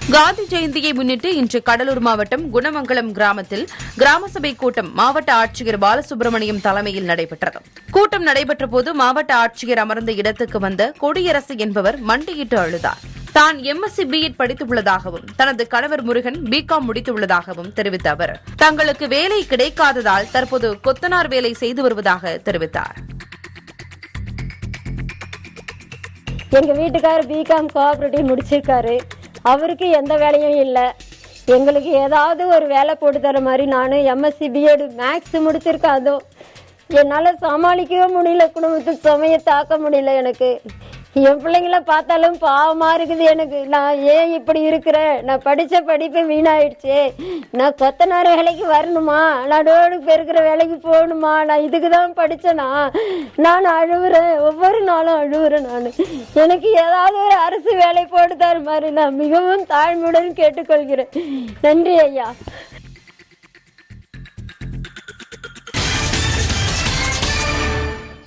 காந்தி ஜெயந்தியை முன்னிட்டு இன்று கடலூர் மாவட்டம் குணமங்கலம் கிராமத்தில் கிராம சபை கூட்டம் மாவட்ட ஆட்சியர் பாலசுப்ரமணியம் தலைமையில் நடைபெற்றது கூட்டம் நடைபெற்ற போது மாவட்ட ஆட்சியர் அமர்ந்த இடத்துக்கு வந்த கொடியரசு என்பவர் மண்டியிட்டு அழுதார் தான் எம்எஸ்சி பிஎட் படித்துள்ளதாகவும் தனது கணவர் முருகன் பிகாம் முடித்துள்ளதாகவும் தெரிவித்த அவர் தங்களுக்கு வேலை கிடைக்காததால் தற்போது கொத்தனார் வேலை செய்து வருவதாக தெரிவித்தார் எங்க வீட்டுக்காரர் பிகாம் கோஆபரேட்டிவ் முடிச்சிருக்காரு அவருக்கு எந்த வேலையும் இல்லை எங்களுக்கு ஏதாவது ஒரு வேலை போட்டு தர மாதிரி நான் எம்எஸ்சி பிஎட் மேக்ஸ் முடிச்சிருக்கேன் அதுவும் என்னால் சமாளிக்கவே முடியல குடும்பத்து சுமையை தாக்க முடியல எனக்கு என் பிள்ளைங்கள பார்த்தாலும் பாவமா இருக்குது எனக்கு நான் ஏன் இப்படி இருக்கிறேன் நான் படித்த படிப்பு வீணாயிடுச்சு நான் கொத்தனார் வேலைக்கு வரணுமா நான் ரோடு பெருக்கிற வேலைக்கு போகணுமா நான் இதுக்கு தான் படித்தேனா நான் அழுவுறேன் ஒவ்வொரு நாளும் அழுவுறேன் நான் எனக்கு ஏதாவது ஒரு அரசு வேலை போட்டு தர மாதிரி நான் மிகவும் தாழ்மையுடன் கேட்டுக்கொள்கிறேன் நன்றி ஐயா